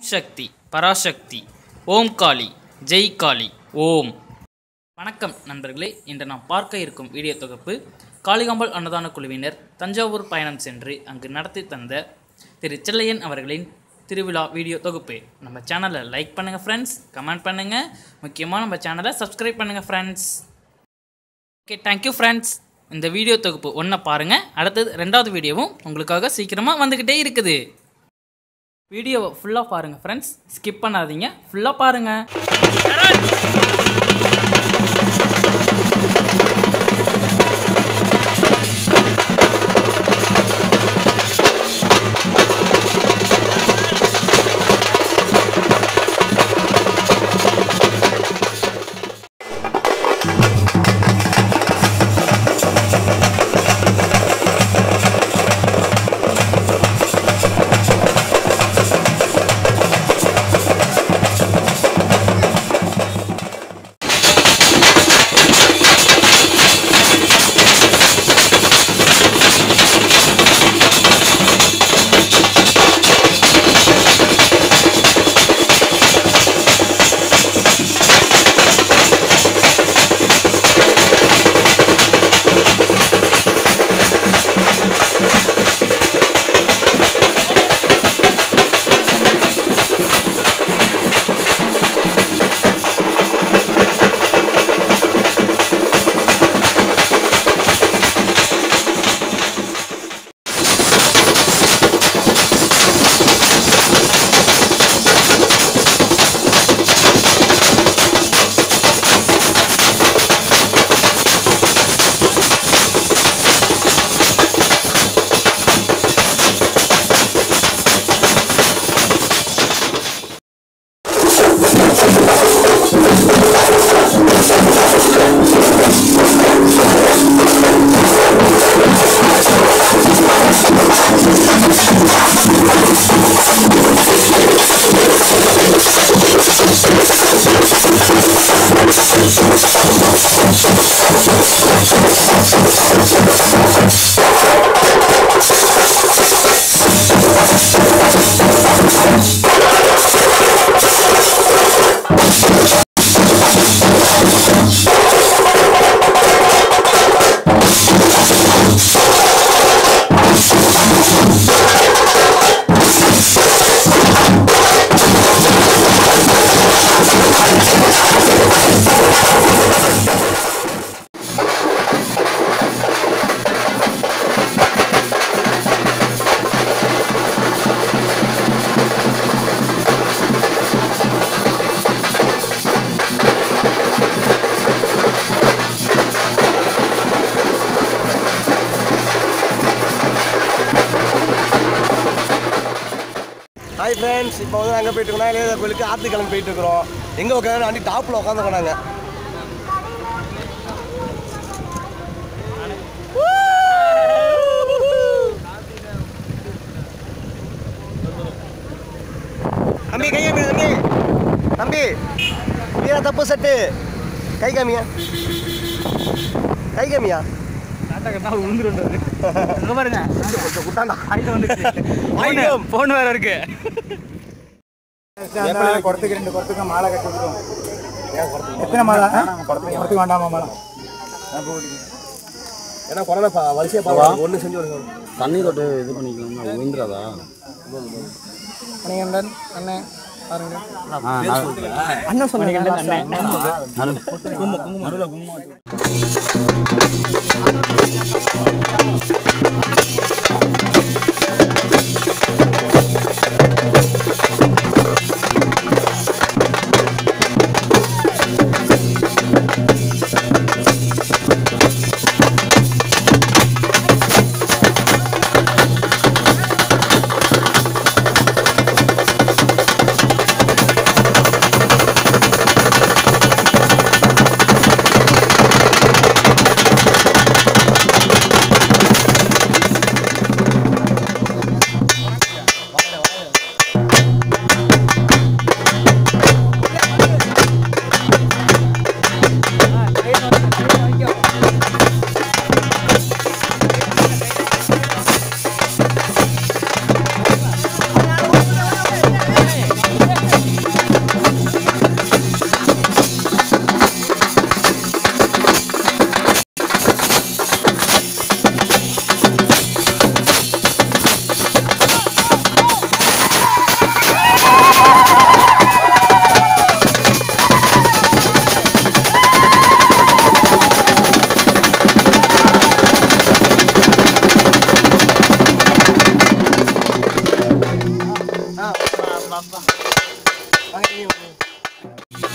சக்தி பராசக்தி ஓம் காளி ஜெய் காளி ஓம் வணக்கம் நண்பர்களே இன்று நாம் பார்க்க இருக்கும் வீடியோ தொகுப்பு காளிகாம்பல் அன்னதான குழுவினர் தஞ்சாவூர் பயணம் சென்று அங்கு நடத்தி தந்த திரு செல்லையன் அவர்களின் திருவிழா வீடியோ தொகுப்பு நம்ம சேனலை லைக் பண்ணுங்கள் ஃப்ரெண்ட்ஸ் கமெண்ட் பண்ணுங்கள் முக்கியமாக நம்ம சேனலை சப்ஸ்கிரைப் பண்ணுங்கள் ஃப்ரெண்ட்ஸ் ஓகே தேங்க்யூ ஃப்ரெண்ட்ஸ் இந்த வீடியோ தொகுப்பு ஒன்றை பாருங்கள் அடுத்தது ரெண்டாவது வீடியோவும் உங்களுக்காக சீக்கிரமாக வந்துக்கிட்டே இருக்குது வீடியோவை ஃபுல்லாக பாருங்கள் ஃப்ரெண்ட்ஸ் ஸ்கிப் பண்ணாதீங்க ஃபுல்லாக பாருங்கள் ஹாய் ஃப்ரெண்ட்ஸ் இப்போ வந்து நாங்கள் போயிட்டு இருக்கோம் இளையதா கோயிலுக்கு ஆற்று கிளம்பி போயிட்டு இருக்கிறோம் எங்கே உட்காந்து அண்டி டாப்பில் உட்காந்துருக்கோம் நாங்கள் தம்பி கை காமி தம்பி தம்பி வீரா தப்பு சட்டு கை காமியா கை காமியா குட்டாண்டா ஆயுதம் ஃபோன் வேறு இருக்கு குடத்துக்கு ரெண்டு குடத்துக்கு மாலை கட்டி விடுவோம் எத்தனை மாலை குடத்துக்கு வேண்டாமா மாலை ஏன்னா கொரோனா வரிசையாக பார்க்கலாம் ஒன்று செஞ்சு ஒரு தண்ணி தொட்டு இது பண்ணிக்கலாம்னா விழுந்துடாதா மணிகண்டன் அண்ணன் பாருங்க ஆ, நான்- அண்ணன் சொன்னீங்க அண்ணன் நடு- நடுவுல குங்குமம் வச்சு. ஆ வாங்க தம்பி வாங்க.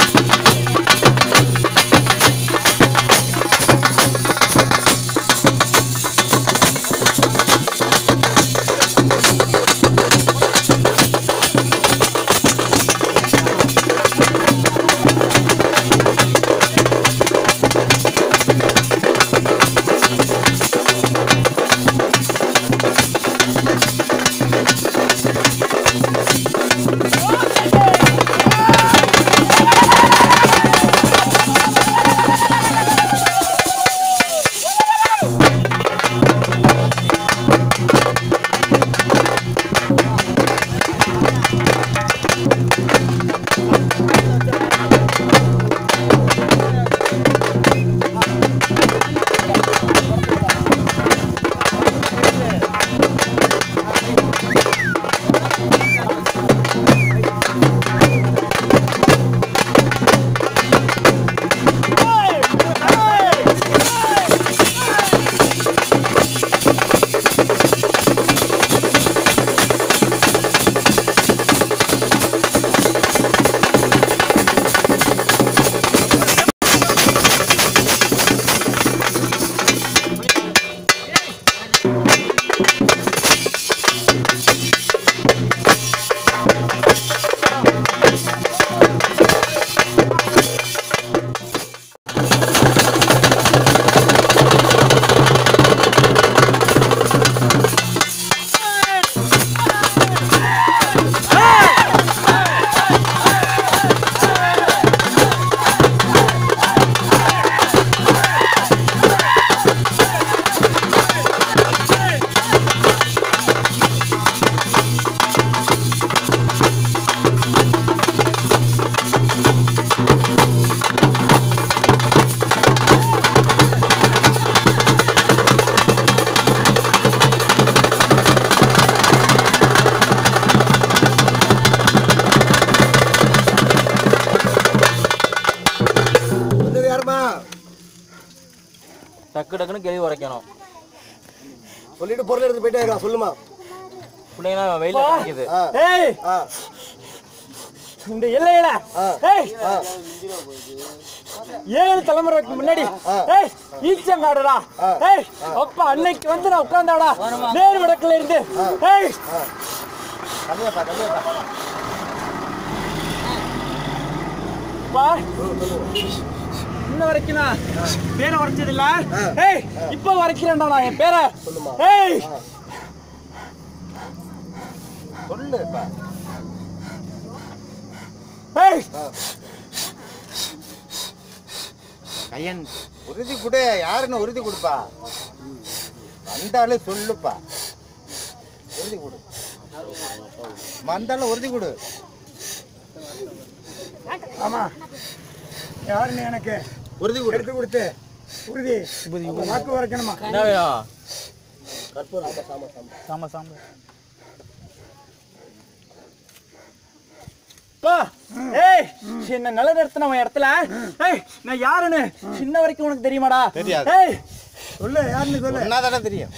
வந்தது யாருமா டக்கு டக்குன்னு கேள்வி உரைக்கணும் சொல்லிட்டு பொருள் எடுத்து போயிட்டே இருக்கா சொல்லுமா பிள்ளைங்களாம் வெயில கிடைக்குது ஆ ஏய் ஆ இந்த எல்லையில ஆ. ஏய் ஆ ஏழு தலைமுறைக்கு முன்னாடி ஏய் ஈச்சங்காடுடா ஏய் அப்பா அன்னைக்கு வந்து நான் உட்கார்ந்தாடா நேர் வடக்குல இருந்து ஏய் கம்மியாப்பா கம்மியாப்பா பா இன்ன வரைக்கும் நான் பேரை வரைச்சது இல்ல ஏய் இப்ப வரைக்கிறேன்டா நான் என் பேரை ஏய் சொல்லுப்பா ஏய் ஐயன் உறுதி கொடு யாருன்னு உறுதி கொடுப்பா வந்தாலும் சொல்லுப்பா உறுதி கொடு வந்தாலும் உறுதி கொடு ஆமா யாருன்னு எனக்கு உறுதி கொடு எடுத்து கொடுத்து உறுதி வாக்கு வரைக்கணுமா என்ன வேணும் கற்பூரம் ஆமா சாமா சாமா சாம்ப சாம்ப பா ஏய் என்ன நல்ல நிறுத்தின இடத்துல ஏய் நான் யாருன்னு சின்ன வரைக்கும் உனக்கு தெரியுமாடா தெரியாது. ஏய் சொல்லு யாருன்னு சொல்லு ஒன்னா தானே தெரியும்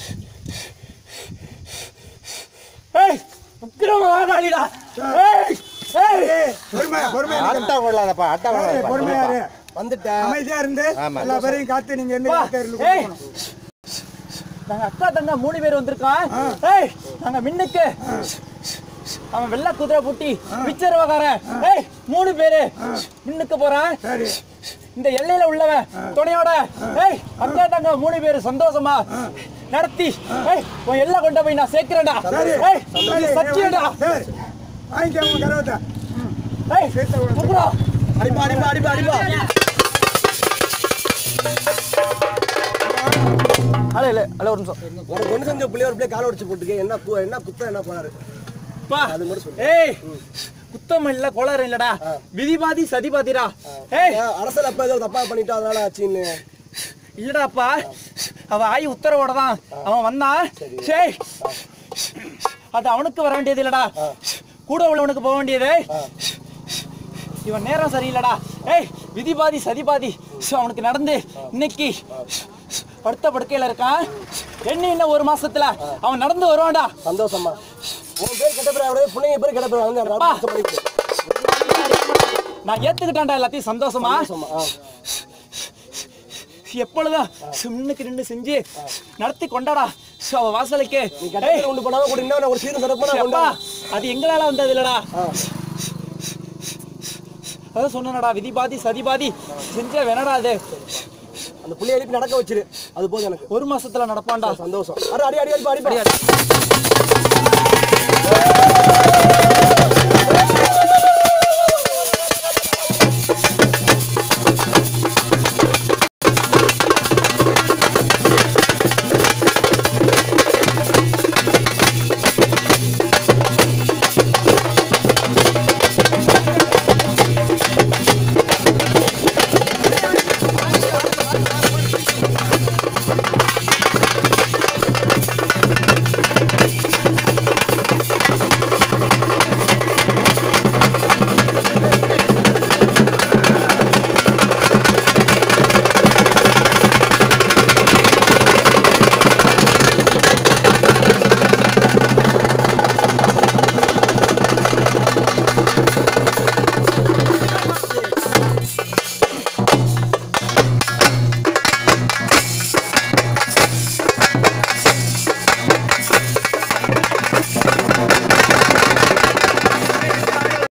ஏய் உக்கிரமாகாளிடா ஏய் ஏய் பொறுமை பொறுமை அட்டா கொள்ளாதப்பா அட்டா பொறுமையா இரு வந்துட்டேன் அமைதியா இருந்து ஆமா. எல்லா பேரையும் காத்து நீங்க இருந்து காத்து இருந்து நாங்க அக்கா தங்க மூணு பேர் வந்திருக்கோம் ஏய் நாங்க மின்னுக்கு அவன் வெள்ளை குதிரை பூட்டி பிச்சர் வகாரன் ஏய் மூணு பேரு மின்னுக்கு போறான் இந்த எல்லையில உள்ளவன் துணையோட ஏய் அக்கா தங்க மூணு பேரு சந்தோஷமா நடத்தி ஏய் உன் எல்லை கொண்டு போய் நான் சேர்க்கிறேன்டா ஏய் இது சத்தியம்டா வாங்கிக்க உன் கரவத்தை ஏய் கூப்பிடா அடிப்பா அடிப்பா அடிப்பா அடிப்பா ஹலோ இல்லை ஹலோ ஒரு நிமிஷம் உனக்கு ஒண்ணு செஞ்ச பிள்ளைய ஒரு பிள்ளை கால உடைச்சு போட்டுக்க என்ன கு- என்ன குத்தம் என்ன போனாரு பா அது மட்டும் சொல்லு ஏய் குத்தம் இல்ல கோளாறு இல்லடா விதிபாதி சதிபாதிடா ஏய் ஏன் அரசர் அப்ப ஏதோ தப்பா பண்ணிட்டா அதனால ஆச்சுன்னு இல்லடாப்பா அவ ஆயி உத்தரவோட தான் அவன் வந்தான் சரி அது அவனுக்கு வர வேண்டியது இல்லடா கூட உள்ளவனுக்கு போக வேண்டியது இவன் நேரம் சரியில்லடா ஏய் விதிபாதி சதிபாதி சோ, அவனுக்கு நடந்து இன்னைக்கு படுத்த படுக்கையில இருக்கான் என்ன இன்னும் ஒரு மாசத்துல அவன் நடந்து வருவான்டா சந்தோஷமா உன் பேர் கெட்ட பேர் அவரே பிள்ளைங்க பேர் கெட்ட பேர் வந்து அப்பா. ரத்தம் பண்ணிக்கு. நான் ஏத்துக்கிட்டேன்டா எல்லாத்தையும் சந்தோஷமா ஆமா, ஆ. எப்பொழுதும் முன்னுக்கு நின்று செஞ்சு நடத்தி கொண்டாடா சோ, அவ வாசலுக்கு நீ கெட்ட பேர் கொண்டு போனாம கூட இன்னும் ஒரு சீரும் சிறப்பா நான் அப்பா கொண்டு அது எங்களால வந்தது இல்லடா அதான் சொன்னடா விதி பாதி சதி பாதி செஞ்ச வேணடா அது அந்த புள்ளைய எழுப்பி நடக்க வச்சிரு அது போதும் எனக்கு ஒரு மாசத்துல நடப்பான்டா சந்தோஷம் அடி அடி அடி அடி அடி